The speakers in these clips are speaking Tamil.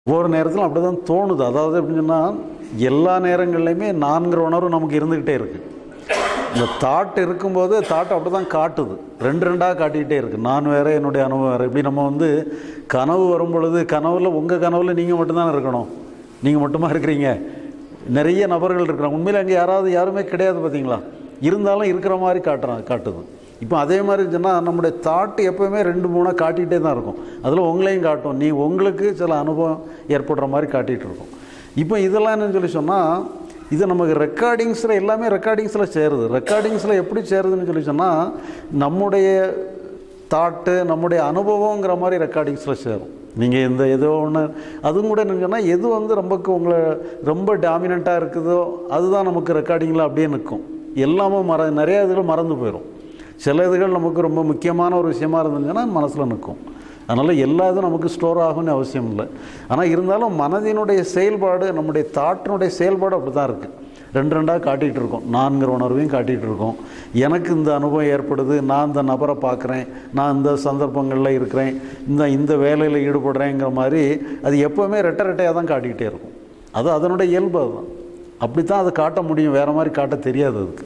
ஒவ்வொரு நேரத்திலும் அப்படி தான் தோணுது அதாவது எப்படின்னு சொன்னால் எல்லா நேரங்கள்லையுமே நான்கிற உணர்வு நமக்கு இருந்துக்கிட்டே இருக்குது இந்த தாட் இருக்கும்போது தாட் அப்படி தான் காட்டுது ரெண்டு ரெண்டாக காட்டிக்கிட்டே இருக்குது நான் வேறு என்னுடைய அனுபவம் வேறு இப்படி நம்ம வந்து கனவு வரும் பொழுது கனவில் உங்கள் கனவில் நீங்கள் மட்டும்தானே இருக்கணும் நீங்கள் மட்டுமா இருக்கிறீங்க நிறைய நபர்கள் இருக்கிறாங்க உண்மையில் அங்கே யாராவது யாருமே கிடையாது பார்த்தீங்களா இருந்தாலும் இருக்கிற மாதிரி காட்டுறான் காட்டுது இப்போ அதே மாதிரி சொன்னால் நம்முடைய தாட்டு எப்போவுமே ரெண்டு மூணாக காட்டிகிட்டே தான் இருக்கும் அதில் உங்களையும் காட்டும் நீ உங்களுக்கு சில அனுபவம் ஏற்படுற மாதிரி காட்டிகிட்டு இருக்கும் இப்போ இதெல்லாம் என்னன்னு சொல்லி சொன்னால் இது நமக்கு ரெக்கார்டிங்ஸில் எல்லாமே ரெக்கார்டிங்ஸில் சேருது ரெக்கார்டிங்ஸில் எப்படி சேருதுன்னு சொல்லி சொன்னால் நம்முடைய தாட்டு நம்முடைய அனுபவங்கிற மாதிரி ரெக்கார்டிங்ஸில் சேரும் நீங்கள் இந்த ஏதோ ஒன்று அதுவும் கூட என்னன்னு சொன்னால் எது வந்து ரொம்பக்கு உங்களை ரொம்ப டாமினண்ட்டாக இருக்குதோ அதுதான் நமக்கு ரெக்கார்டிங்கில் அப்படியே நிற்கும் எல்லாமே மற நிறைய இதுகள் மறந்து போயிடும் சில இதுகள் நமக்கு ரொம்ப முக்கியமான ஒரு விஷயமா இருந்துச்சுன்னா மனசில் நிற்கும் அதனால் எல்லா இதுவும் நமக்கு ஸ்டோர் ஆகும்னு அவசியம் இல்லை ஆனால் இருந்தாலும் மனதினுடைய செயல்பாடு நம்முடைய தாட்டினுடைய செயல்பாடு அப்படி தான் இருக்குது ரெண்டு ரெண்டாக காட்டிகிட்டு இருக்கோம் நான்கிற உணர்வையும் காட்டிகிட்டு இருக்கோம் எனக்கு இந்த அனுபவம் ஏற்படுது நான் இந்த நபரை பார்க்குறேன் நான் இந்த சந்தர்ப்பங்களில் இருக்கிறேன் இந்த இந்த வேலையில் ஈடுபடுறேங்கிற மாதிரி அது எப்போவுமே ரெட்டை ரெட்டையாக தான் காட்டிக்கிட்டே இருக்கும் அது அதனுடைய இயல்பு அதுதான் அப்படி தான் அதை காட்ட முடியும் வேறு மாதிரி காட்ட தெரியாது அதுக்கு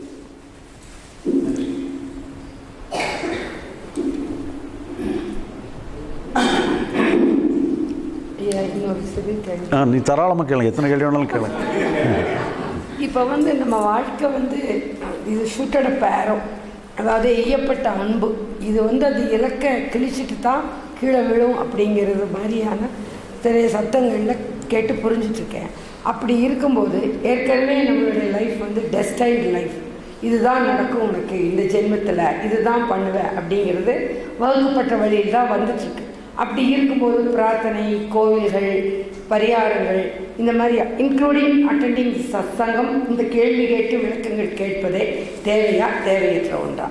ஐயா, இன்னொரு சிறு கேள்வி ஆ நீ தாராளமாக கேளுங்க எத்தனை கேள்வி வேணாலும் கேளுங்க இப்போ வந்து நம்ம வாழ்க்கை வந்து இது சுட்டட பேரம் அதாவது எய்யப்பட்ட அன்பு இது வந்து அது இலக்க கிழிச்சிட்டு தான் கீழே விழும் அப்படிங்கிறது மாதிரியான சில சத்தங்களில் கேட்டு புரிஞ்சிட்ருக்கேன் அப்படி இருக்கும்போது ஏற்கனவே நம்மளுடைய லைஃப் வந்து டெஸ்டைல்டு லைஃப் இதுதான் நடக்கும் உனக்கு இந்த ஜென்மத்தில் இதுதான் பண்ணுவேன் அப்படிங்கிறது வகுக்கப்பட்ட வழியில் தான் வந்துட்டுருக்கு அப்படி இருக்கும்போது பிரார்த்தனை கோவில்கள் பரிகாரங்கள் இந்த மாதிரி இன்க்ளூடிங் அட்டெண்டிங் சத்சங்கம் இந்த கேள்வி கேட்டு விளக்கங்கள் கேட்பதே தேவையா தேவையற்ற ஒன்றா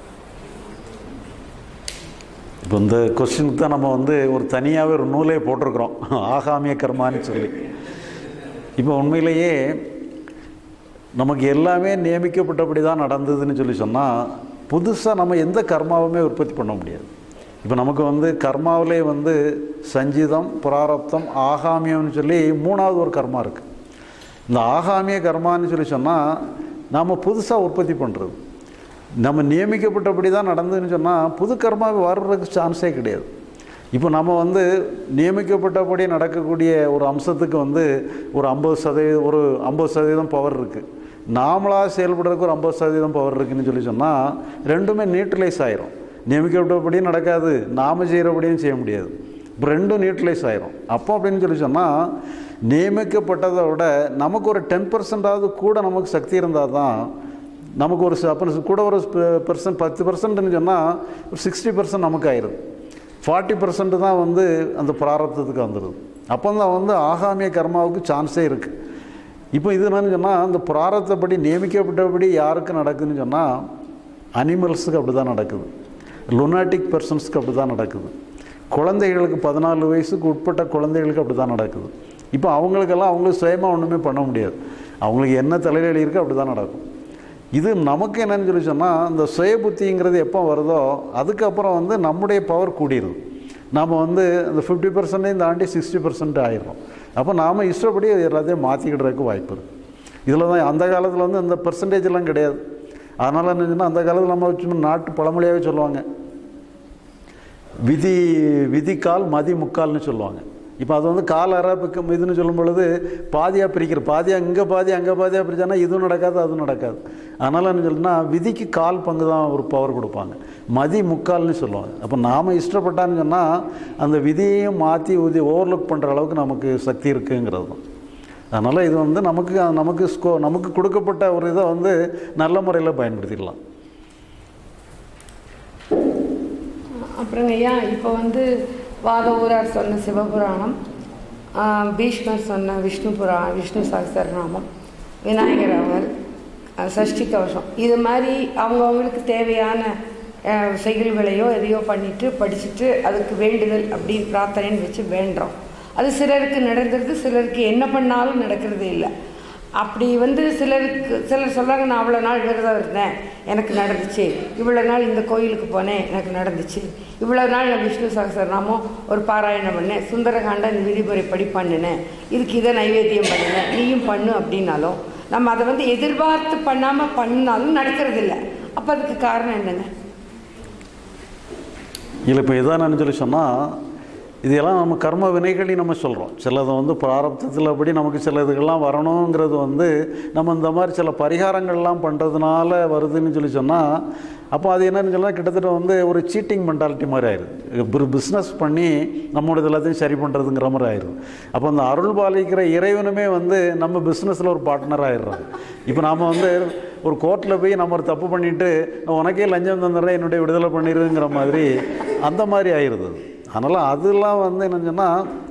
இப்போ இந்த கொஸ்டினுக்கு தான் நம்ம வந்து ஒரு தனியாகவே ஒரு நூலே போட்டிருக்கிறோம் ஆகாமிய கர்மான்னு சொல்லி இப்போ உண்மையிலேயே நமக்கு எல்லாமே நியமிக்கப்பட்டபடி தான் நடந்ததுன்னு சொல்லி சொன்னால் புதுசாக நம்ம எந்த கர்மாவுமே உற்பத்தி பண்ண முடியாது இப்போ நமக்கு வந்து கர்மாவிலே வந்து சஞ்சிதம் பிராரப்தம் ஆகாமியம்னு சொல்லி மூணாவது ஒரு கர்மா இருக்குது இந்த ஆகாமிய கர்மான்னு சொல்லி சொன்னால் நாம் புதுசாக உற்பத்தி பண்ணுறது நம்ம நியமிக்கப்பட்டபடி தான் நடந்ததுன்னு சொன்னால் புது கர்மா வர்றதுக்கு சான்ஸே கிடையாது இப்போ நம்ம வந்து நியமிக்கப்பட்டபடி நடக்கக்கூடிய ஒரு அம்சத்துக்கு வந்து ஒரு ஐம்பது சதவீதம் ஒரு ஐம்பது சதவீதம் பவர் இருக்குது நாமளாக செயல்படுறதுக்கு ஒரு ஐம்பது சதவீதம் பவர் இருக்குதுன்னு சொல்லி சொன்னால் ரெண்டுமே நியூட்ரலைஸ் ஆயிரும் நியமிக்கப்பட்டபடியும் நடக்காது நாம் செய்கிறபடியும் செய்ய முடியாது இப்போ ரெண்டும் நியூட்ரலைஸ் ஆயிரும் அப்போ அப்படின்னு சொல்லி சொன்னால் நியமிக்கப்பட்டதை விட நமக்கு ஒரு டென் பர்சன்டாவது கூட நமக்கு சக்தி இருந்தால் தான் நமக்கு ஒரு ச- அப்போ கூட ஒரு பர்சன்ட் பத்து பர்சன்ட்னு சொன்னால் ஒரு சிக்ஸ்டி பர்சன்ட் நமக்கு ஆயிடுது ஃபார்ட்டி பர்சன்ட் தான் வந்து அந்த பிராரப்தத்துக்கு வந்துடுது அப்போ தான் வந்து ஆகாமிய கர்மாவுக்கு சான்ஸே இருக்குது இப்போ இது என்னன்னு சொன்னால் அந்த பிராரத்தப்படி நியமிக்கப்பட்டபடி யாருக்கு நடக்குதுன்னு சொன்னால் அனிமல்ஸுக்கு அப்படி தான் நடக்குது லுனாட்டிக் பர்சன்ஸ்க்கு அப்படி தான் நடக்குது குழந்தைகளுக்கு பதினாலு வயசுக்கு உட்பட்ட குழந்தைகளுக்கு அப்படி தான் நடக்குது இப்போ அவங்களுக்கெல்லாம் அவங்களுக்கு சுயமாக ஒன்றுமே பண்ண முடியாது அவங்களுக்கு என்ன தலைவலி இருக்கோ அப்படி தான் நடக்கும் இது நமக்கு என்னன்னு சொல்லி சொன்னால் இந்த சுய புத்திங்கிறது எப்போ வருதோ அதுக்கப்புறம் வந்து நம்முடைய பவர் கூடிடுது நாம் வந்து அந்த ஃபிஃப்டி பர்சன்டையும் தாண்டி சிக்ஸ்டி பர்சன்ட் ஆயிடுறோம் அப்போ நாம் இஷ்டப்படி எல்லாத்தையும் மாற்றிக்கிடுறதுக்கு வாய்ப்பு இருக்குது இதில் தான் அந்த காலத்தில் வந்து இந்த percentage எல்லாம் கிடையாது அதனால் என்னச்சுன்னா அந்த காலத்தில் நம்ம சும்மா நாட்டு பழமொழியாகவே சொல்லுவாங்க விதி விதிக்கால் மதி முக்கால்னு சொல்லுவாங்க இப்போ அது வந்து கால் அரப்புக்கு இதுன்னு சொல்லும் பொழுது பாதியாக பிரிக்கிற பாதியாக இங்கே பாதி அங்கே பாதியாக பிரிச்சானா இதுவும் நடக்காது அதுவும் நடக்காது அதனால் என்ன சொல்லுன்னா விதிக்கு கால் பங்கு தான் ஒரு பவர் கொடுப்பாங்க மதி முக்கால்னு சொல்லுவாங்க அப்போ நாம் இஷ்டப்பட்டான்னு சொன்னால் அந்த விதியையும் மாற்றி உதி ஓவர்லுக் பண்ணுற அளவுக்கு நமக்கு சக்தி இருக்குங்கிறது தான் அதனால் இது வந்து நமக்கு நமக்கு ஸ்கோ நமக்கு கொடுக்கப்பட்ட ஒரு இதை வந்து நல்ல முறையில் பயன்படுத்திக்கலாம் அப்புறங்க ஐயா இப்போ வந்து வாத ஊரார் சொன்ன சிவபுராணம் ஆஹ், பீஷ்மர் சொன்ன விஷ்ணு புரா விஷ்ணு சகஸ்ரநாமம் விநாயகர் அவர் ஆஹ், சஷ்டி கவசம் இது மாதிரி அவங்கவுங்களுக்கு தேவையான ஆஹ், செயல்களையோ எதையோ பண்ணிட்டு படிச்சுட்டு அதுக்கு வேண்டுதல் அப்படின்னு பிரார்த்தனைன்னு வச்சு வேண்டுறோம் அது சிலருக்கு நடந்துருது சிலருக்கு என்ன பண்ணாலும் நடக்கிறது இல்லை அப்படி வந்து சிலருக்கு சிலர் சொல்கிறாங்க நான் அவ்வளோ நாள் விரதம் இருந்தேன் எனக்கு நடந்துச்சு இவ்வளோ நாள் இந்த கோயிலுக்கு போனேன் எனக்கு நடந்துச்சு இவ்வளோ நாள் நான் விஷ்ணு சகசரநாமம் ஒரு பாராயணம் பண்ணேன் சுந்தரகாண்ட இந்த விதிமுறை படி பண்ணினேன் இதுக்கு இதை நைவேத்தியம் பண்ணினேன் நீயும் பண்ணு அப்படின்னாலும் நம்ம அதை வந்து எதிர்பார்த்து பண்ணாமல் பண்ணாலும் நடக்கிறதில்ல அப்போ அதுக்கு காரணம் என்னங்க இல்லை இப்போ இதானு சொல்லி சொன்னால் இதெல்லாம் நம்ம கர்ம வினைகளி நம்ம சொல்கிறோம் சிலது வந்து பிராரப்தத்தில் அப்படி நமக்கு சில இதுகள்லாம் வரணுங்கிறது வந்து நம்ம இந்த மாதிரி சில பரிகாரங்கள்லாம் பண்ணுறதுனால வருதுன்னு சொல்லி சொன்னால் அப்போ அது என்னன்னு சொன்னால் கிட்டத்தட்ட வந்து ஒரு சீட்டிங் மென்டாலிட்டி மாதிரி ஆயிடுது ஒரு பிஸ்னஸ் பண்ணி நம்மளோட எல்லாத்தையும் சரி பண்ணுறதுங்கிற மாதிரி ஆயிடுது அப்போ அந்த அருள் பாலிக்கிற இறைவனுமே வந்து நம்ம பிஸ்னஸில் ஒரு பார்ட்னர் ஆயிடுறாங்க இப்போ நாம் வந்து ஒரு கோர்ட்டில் போய் நம்ம ஒரு தப்பு பண்ணிவிட்டு உனக்கே லஞ்சம் தந்துடுறேன் என்னுடைய விடுதலை பண்ணிடுங்கிற மாதிரி அந்த மாதிரி ஆயிடுது அதனால் அதெல்லாம் வந்து என்னன்னு சொன்னால்